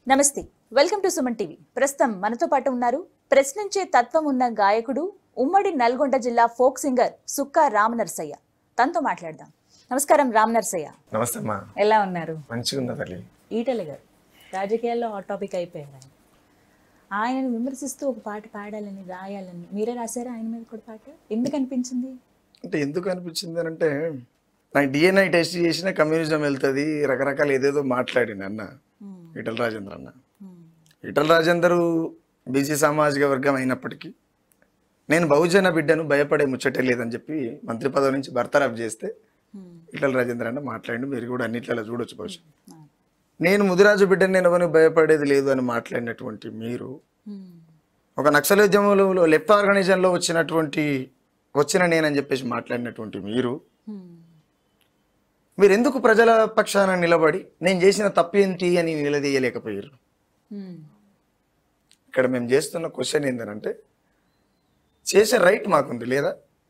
నమస్తే welcome to Suman TV ప్రస్తుతం మనతో పాటు ఉన్నారు ప్రశ్నించే తత్వం ఉన్న గాయకుడు ఉమ్మడి నల్గొండ జిల్లా ఫోక్ సింగర్ సుక్కా రామనర్సయ్య తనతో మాట్లాడదాం నమస్కారం రామనర్సయ్య నమస్తే అమ్మా ఎలా ఉన్నారు మంచిగా ఉందా తల్లి ఈటల గారు రాజకీయాల్లో హాట్ టాపిక్ అయిపోయారు ఆయన ఆయనను విమర్శిస్తూ ఒక పాట పాడాలని రాయాలని మీరే రాశారా ఆయన మీద కూడా పాట ఎందుకు అనిపించింది అంటే ఎందుకు అనిపించింది అని అంటే నాకు డిఎన్ఐ టెస్ట్ చేసిన కమ్యూనిజం వెళ్తుంది రకరకాల ఏదేదో మాట్లాడింది అన్న ఈటల రాజేంద్ర అన్న ఈటల రాజేందర్ బీసీ సామాజిక వర్గం అయినప్పటికీ నేను బహుజన బిడ్డను భయపడే ముచ్చటే లేదని చెప్పి మంత్రి పదవి నుంచి బర్తరఫ్ చేస్తే ఈటల రాజేంద్ర అన్న మాట్లాడి మీరు కూడా అన్నిట్లలో చూడొచ్చు బహుశా నేను ముదిరాజు బిడ్డను నేను ఎవరిని భయపడేది లేదు అని మాట్లాడినటువంటి మీరు ఒక నక్సలోద్యమంలో లెఫ్ట్ ఆర్గనైజేషన్లో వచ్చినటువంటి వచ్చిన నేనని చెప్పేసి మాట్లాడినటువంటి మీరు మీరు ఎందుకు ప్రజల పక్షాన నిలబడి నేను చేసిన తప్పు ఏంటి అని నిలదీయలేకపోయారు ఇక్కడ మేము చేస్తున్న క్వశ్చన్ ఏంటంటే చేసే రైట్ మాకుంది లేదా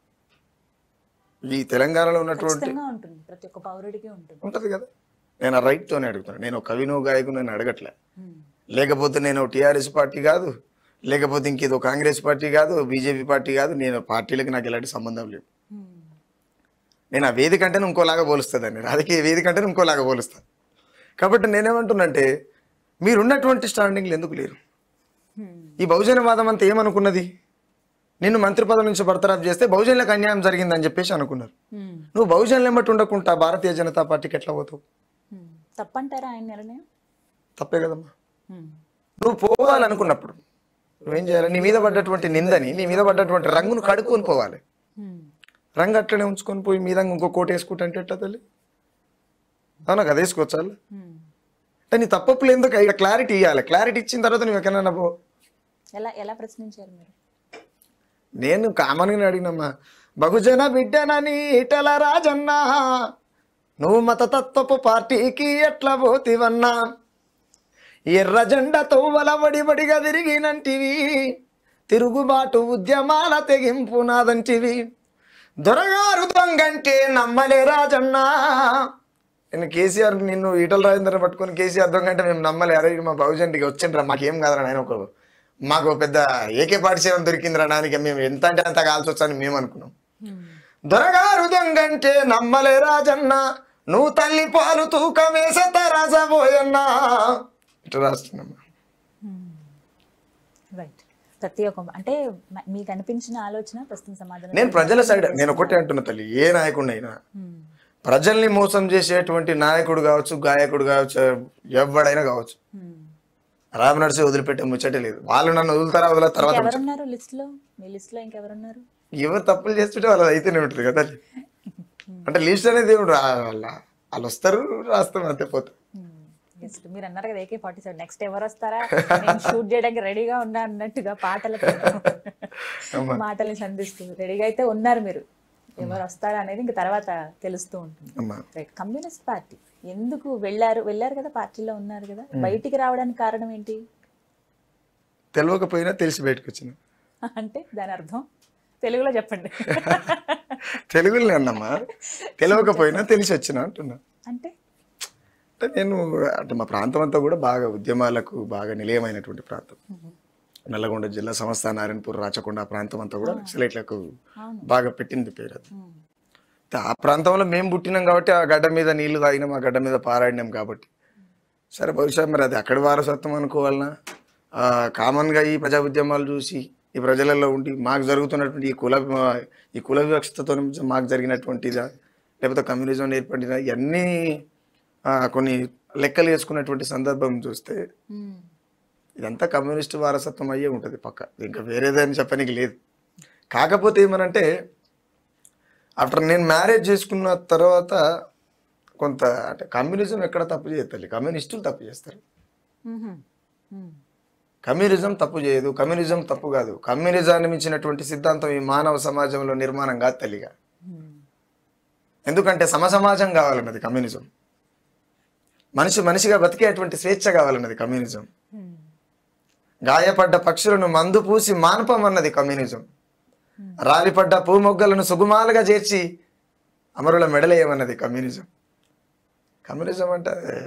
ఈ తెలంగాణలో ఉన్నటువంటి ఖచ్చితంగా ఉంటుంది ప్రతి ఒక్క పౌరుడికి ఉంటుంది ఉంటది కదా నేను ఆ రైట్తోనే అడుగుతాను నేను ఒక కవినో గాయకుని నేను అడగట్లే లేకపోతే నేను టీఆర్ఎస్ పార్టీ కాదు లేకపోతే ఇంకేదో కాంగ్రెస్ పార్టీ కాదు బీజేపీ పార్టీ కాదు నేను పార్టీలకు నాకు ఎలాంటి సంబంధం లేదు నేను ఆ వేదిక అంటే ఇంకోలాగా పోలుస్తుందండి రాజకీయ వేదిక అంటే ఇంకోలాగా పోలుస్తాను కాబట్టి నేనేమంటున్నంటే మీరున్నటువంటి స్టాండింగ్లు ఎందుకు లేరు ఈ బహుజనవాదం అంతా ఏమనుకున్నది నిన్ను మంత్రి పదవి నుంచి బర్తరాఫ్ చేస్తే బహుజనులకు అన్యాయం జరిగిందని చెప్పేసి అనుకున్నారు నువ్వు బహుజనులు ఎమ్మటి ఉండకుండా భారతీయ జనతా పార్టీకి ఎట్లా పోతావు తప్పంటారా ఆయన నిర్ణయం తప్పే కదమ్మా నువ్వు పోవాలనుకున్నప్పుడు నువ్వేం చేయాలి నీ మీద పడ్డటువంటి నిందని నీ మీద పడ్డటువంటి రంగును కడుక్కొని పోవాలి రంగు అట్లనే ఉంచుకొని పోయి మీద ఇంకో కోట వేసుకుంటా అంటే ఎట్లా తల్లి అవునా కదా వేసుకోవచ్చా వాళ్ళు? అంటే నీ తప్పప్పులు ఎందుకు ఇక క్లారిటీ ఇవ్వాలి క్లారిటీ ఇచ్చిన తర్వాత నువ్వు ఎక్కడైనా పో ఎలా ఎలా ప్రశ్నించారు మీరు నేను కామన్గా అడిగినమ్మా బహుజన బిడ్డనని ఇటల రాజన్న నువ్వు మతతత్వపు పార్టీకి ఎట్లా పోతివన్నా ఎర్ర జెండ తవ్వల వడిబడిగా తిరిగినంటివి తిరుగుబాటు ఉద్యమాల తెగింపు నాదంటివి దొరగారు దొంగంటే నమ్మలే రాజన్నా నేను కేసీఆర్ నిన్ను ఈటల రాజేంద్ర పట్టుకొని కేసీఆర్ దొంగ అంటే మేము నమ్మలే అరే ఈడు మా బహుజన్కి వచ్చిండ్రా మాకేం కాదురా ఆయన ఒక మాకు ఒక పెద్ద ఏకే పార్టీ సేవం దొరికిందిరా నానికి మేము ఎంత అంటే అంత కాల్చొచ్చని మేము అనుకున్నాం దొరగారు దొంగంటే నమ్మలే రాజన్న నువ్వు తల్లి పాలు తూకమేసే రాజబోయన్నా ఇట్లా రాస్తున్నామ్మా రైట్ ప్రతి ఒక్క అంటే మ- మీకు అనిపించిన ఆలోచన ప్రస్తుతం సమాధానం నేను ప్రజల సైడ్ నేను ఒకటే అంటున్నా తల్లి ఏ నాయకుడినైనా ప్రజల్ని మోసం చేసేటువంటి నాయకుడు కావచ్చు గాయకుడు కావచ్చు ఎవడైనా కావచ్చు రామ్ నడిచి వదిలిపెట్టే ముచ్చటే లేదు వాళ్ళు నన్ను వదులుతారా వదిలే తర్వాత ఎవరున్నారు లిస్ట్ లో మీ లిస్ట్ లో ఇంకెవరున్నారు ఎవరు తప్పులు చేస్తుంటే వాళ్ళు అయితేనే ఉంటుంది కదా అంటే లిస్ట్ అనేది దేవుడు రా- వాళ్ళ వాళ్ళు వస్తారు రాస్తాం అంతే పోతాం లిస్ట్ మీరు అన్నారు కదా ఏకే ఫార్టీ సెవెన్ నెక్స్ట్ ఎవరు వస్తారా నేను షూట్ చేయడానికి రెడీగా ఉన్నా అన్నట్టుగా పాటలకి మాటలు సంధిస్తూ రెడీగా అయితే ఉన్నారు మీరు ఎవరు వస్తారా అనేది ఇంక తర్వాత తెలుస్తూ ఉంటుంది అమ్మా రైట్ కమ్యూనిస్ట్ పార్టీ ఎందుకు వెళ్ళారు వెళ్ళారు కదా పార్టీలో ఉన్నారు కదా బయటికి రావడానికి కారణం ఏంటి తెలియకపోయినా తెలిసి బయటకు వచ్చిన అంటే దాని అర్థం తెలుగులో చెప్పండి తెలుగులో అన్నమ్మా తెలియకపోయినా తెలిసి వచ్చిన అంటున్నా అంటే అంటే నేను అంటే మా ప్రాంతం అంతా కూడా బాగా ఉద్యమాలకు బాగా నిలయమైనటువంటి ప్రాంతం నల్లగొండ జిల్లా సంస్థ నారాయణపూర్ రాచకొండ ఆ ప్రాంతం అంతా కూడా నక్సలైట్లకు బాగా పెట్టింది పేరు అది అయితే ఆ ప్రాంతంలో మేము పుట్టినాం కాబట్టి ఆ గడ్డ మీద నీళ్లు తాగినాం ఆ గడ్డ మీద పారాడినాం కాబట్టి సరే బహుశా మరి అది అక్కడి వారసత్వం అనుకోవాలనా ఆ, కామన్గా ఈ ప్రజా ఉద్యమాలు చూసి ఈ ప్రజలలో ఉండి మాకు జరుగుతున్నటువంటి ఈ కుల ఈ కుల వివక్షతతో మాకు జరిగినటువంటిదా లేకపోతే కమ్యూనిజం ఏర్పడిన ఇవన్నీ ఆ, కొన్ని లెక్కలు వేసుకున్నటువంటి సందర్భం చూస్తే ఇదంతా కమ్యూనిస్ట్ వారసత్వం అయ్యే ఉంటుంది పక్క ఇంకా వేరేదని చెప్పడానికి లేదు కాకపోతే ఏమనంటే ఆఫ్టర్ నేను మ్యారేజ్ చేసుకున్న తర్వాత కొంత అంటే కమ్యూనిజం ఎక్కడ తప్పు చేయదు తల్లి కమ్యూనిస్టులు తప్పు చేస్తారు కమ్యూనిజం తప్పు చేయదు కమ్యూనిజం తప్పు కాదు కమ్యూనిజాన్ని మించినటువంటి సిద్ధాంతం ఈ మానవ సమాజంలో నిర్మాణం కాదు తల్లిగా ఎందుకంటే సమసమాజం కావాలన్నది కమ్యూనిజం మనిషి మనిషిగా బతికేటువంటి స్వేచ్ఛ కావాలన్నది కమ్యూనిజం గాయపడ్డ పక్షులను మందు పూసి మానపమన్నది కమ్యూనిజం రాలిపడ్డ పూమొగ్గలను సుగుమాలుగా చేర్చి అమరుల మెడలేయమన్నది కమ్యూనిజం కమ్యూనిజం అంటే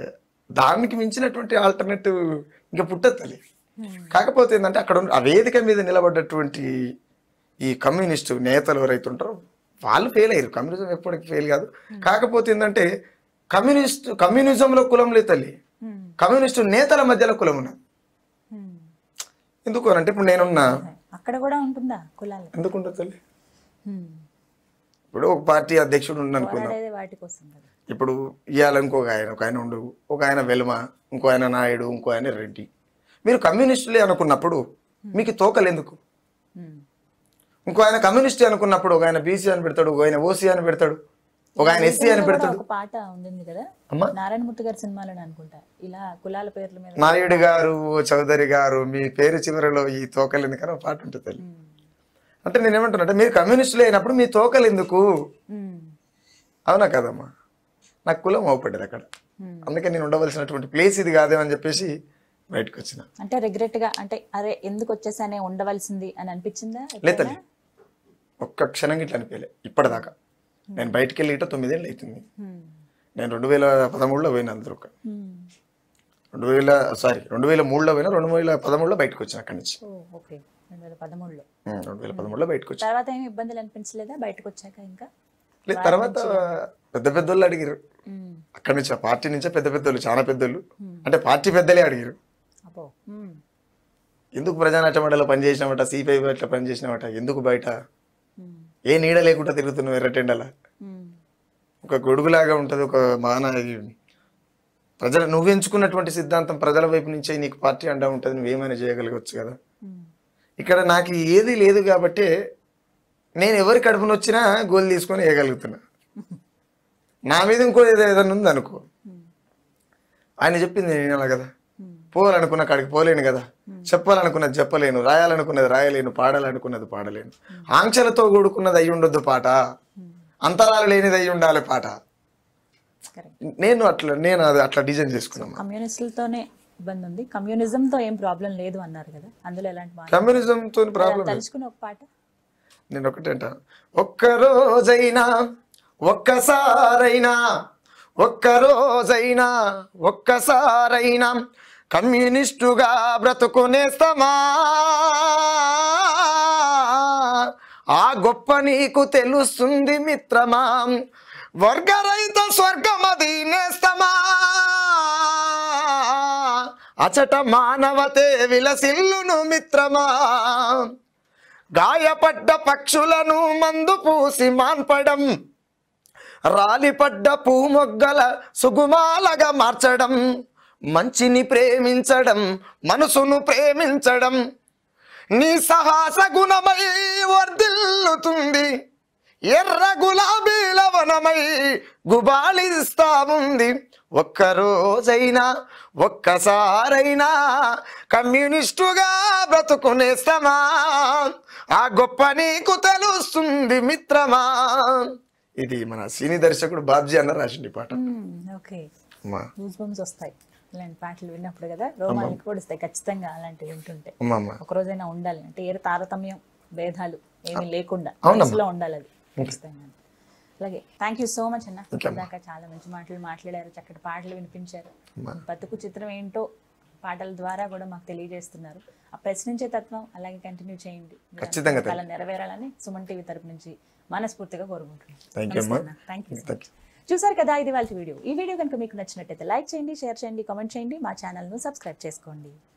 దానికి మించినటువంటి ఆల్టర్నేటివ్ ఇంకా పుట్టదు తల్లి కాకపోతే ఏంటంటే అక్కడ ఉన్న- ఆ వేదిక మీద నిలబడ్డటువంటి ఈ కమ్యూనిస్టు నేతలు ఎవరైతే ఉంటారో వాళ్ళు ఫెయిల్ అయ్యారు కమ్యూనిజం ఎప్పటికీ ఫెయిల్ కాదు కాకపోతే ఏంటంటే కమ్యూనిస్ట్ కమ్యూనిజంలో కులం లేదు తల్లి Hmm. కమ్యూనిస్టు నేతల మధ్యలో కులం ఉన్నది Hmm. ఎందుకు అని అంటే ఇప్పుడు నేనున్నా అక్కడ కూడా ఉంటుందా కులాలు ఎందుకు ఉంటుంది తల్లి Hmm. ఇప్పుడు ఒక పార్టీ అధ్యక్షుడు ఉండి అనుకుందాం పోరాడేది వాటి కోసం కదా ఇప్పుడు ఇవాళ ఇంకొక ఆయన ఒక ఆయన ఉండు ఒక ఆయన వెలుమ ఇంకో ఆయన నాయుడు ఇంకో ఆయన రెడ్డి మీరు కమ్యూనిస్టులే అనుకున్నప్పుడు మీకు తోకలు ఎందుకు Hmm. ఇంకో ఆయన కమ్యూనిస్ట్ అనుకున్నప్పుడు ఒక ఆయన బీసీ అని పెడతాడు ఒక ఆయన ఓసీ అని పెడతాడు ఒక ఆయన ఎస్సీ అని కూడా పెడతాడు ఒక పాట ఉండింది కదా అమ్మా నారాయణమూర్తి గారి సినిమాలోనే అనుకుంటా ఇలా కులాల పేర్ల మీద నాయుడు గారు ఓ చౌదరి గారు మీ పేరు చివరిలో ఈ తోకలు ఎందుకని ఒక పాట ఉంటుంది తల్లి. Hmm. అంటే నేను ఏమంటున్నా అంటే మీరు కమ్యూనిస్టులు అయినప్పుడు మీ తోకలు ఎందుకు Hmm. అవునా కదమ్మా నాకు కులం అవపడ్డది అక్కడ Hmm. అందుకే నేను ఉండవలసినటువంటి ప్లేస్ ఇది కాదేమో అని చెప్పేసి బయటకు వచ్చిన అంటే రిగ్రెట్ గా అంటే అరే ఎందుకు వచ్చేసానే ఉండవలసింది అని అనిపించిందా లేదు తల్లి ఒక్క క్షణం ఇట్లా అనిపించలే ఇప్పటిదాకా నేను బయటికి వెళ్ళి ఇట తొమ్మిదేళ్ళు అవుతుంది Hmm. నేను రెండు వేల పదమూడులో పోయిన అందరూ ఒక Hmm. రెండు వేల సారీ రెండు వేల మూడులో పోయినా రెండు వేల పదమూడులో బయటకు వచ్చిన అక్కడి నుంచి ఓ ఓకే రెండు వేల పదమూడులో ఉమ్, రెండు వేల పదమూడులో బయటకు వచ్చి తర్వాత ఏమి ఇబ్బందులు అనిపించలేదా బయటకు వచ్చాక ఇంకా లేదు తర్వాత పెద్ద పెద్దోళ్ళు అడిగారు Hmm. అక్కడి నుంచి ఆ పార్టీ నుంచే పెద్ద పెద్దోళ్ళు చాలా పెద్దోళ్ళు అంటే పార్టీ పెద్దలే అడిగారు అబ్బో Hmm. ఎందుకు ప్రజానాట్య మండలిలో పనిచేసినామట సిపిఐ అట్లా పనిచేసినామట ఎందుకు బయట Hmm. ఏ నీడ లేకుండా తిరుగుతున్నావు ఎర్రటెండల Hmm. ఒక గొడుగులాగా ఉంటుంది ఒక మాన ప్రజల నువ్వు ఎంచుకున్నటువంటి సిద్ధాంతం ప్రజల వైపు నుంచే నీకు పార్టీ అండా ఉంటుంది నువ్వేమైనా చేయగలగవచ్చు కదా Hmm. ఇక్కడ నాకు ఏది లేదు కాబట్టి నేను ఎవరి కడుపున వచ్చినా గోల్ తీసుకొని వేయగలుగుతున్నా నా మీద ఇంకో ఏదో ఏదైనా ఉంది అనుకో Hmm. ఆయన చెప్పింది నేను వినాలి కదా Hmm. పోవాలనుకున్న కాడికి పోలేను కదా చెప్పాలనుకున్నది చెప్పలేను రాయాలనుకున్నది రాయలేను పాడాలనుకున్నది పాడలేను ఆంక్షలతో కూడుకున్నది అయి ఉండొద్దు పాట అంతరాలు లేనిది అయి ఉండాలి పాట కరెక్ట్ నేను అట్లా నేను అది అట్లా డిజైన్ చేసుకున్నాను కమ్యూనిస్టులతోనే ఇబ్బంది ఉంది కమ్యూనిజం తో ఏం ప్రాబ్లం లేదు అన్నారు కదా అందులో ఎలాంటి మాట కమ్యూనిజంతో ప్రాబ్లం తలుచుకుని ఒక పాట నేను ఒకటే అంటాను ఒక్కరోజైనా ఒక్కసారైనా ఒక్కరోజైనా ఒక్కసారైనా కమ్యూనిస్టుగా బ్రతుకునేస్తమా ఆ గొప్ప నీకు తెలుస్తుంది మిత్రమా వర్గరహిత స్వర్గమది నేస్తమా అచట మానవతే విలసిల్లును మిత్రమా గాయపడ్డ పక్షులను మందు పూసి మాన్పడం రాలిపడ్డ పూమొగ్గల సుగుమాలగా మార్చడం మంచిని ప్రేమించడం మనసును ప్రేమించడం నీ సాహస గుణమై వర్ధిల్లుతుంది ఎర్ర గులాబీల వనమై గుబాళిస్తా ఉంది ఒక్కరోజైనా ఒక్కసారైనా కమ్యూనిస్టుగా బ్రతుకునేస్తామా ఆ గొప్ప నీకు తెలుస్తుంది మిత్రమా ఇది మన సినీ దర్శకుడు బాబ్జీ అన్న రాసిండి పాట ఓకే అమ్మా గూస్ బంప్స్ వస్తాయి ఇలాంటి పాటలు విన్నప్పుడు కదా రోమానికి కూడా వస్తాయి ఖచ్చితంగా అలాంటివి వింటుంటే అమ్మా అమ్మా ఒక రోజైనా ఉండాలి అంటే ఏ తారతమ్యం భేదాలు ఏమీ లేకుండా అవునమ్మా. మనసులో ఉండాలి అది ఖచ్చితంగా అలాగే థ్యాంక్ యూ సో మచ్ అన్న ఇందాక చాలా మంచి మాటలు మాట్లాడారు చక్కటి పాటలు వినిపించారు అమ్మా. బతుకు చిత్రం ఏంటో పాటల ద్వారా కూడా మాకు తెలియజేస్తున్నారు ఆ ప్రశ్నించే తత్వం అలాగే కంటిన్యూ చేయండి మీరు ఖచ్చితంగా అనుకున్న కళ నెరవేరాలని సుమన్ టీవీ తరపు నుంచి మనస్ఫూర్తిగా కోరుకుంటున్నాను థ్యాంక్ యూ అమ్మా థ్యాంక్ యూ థ్యాంక్ యూ చూసారు కదా ఇది వాళ్ళ వీడియో ఈ వీడియో కనుక మీకు నచ్చినట్టయితే లైక్ చేయండి షేర్ చేయండి కామెంట్ చేయండి మా ఛానల్ను సబ్స్క్రైబ్ చేసుకోండి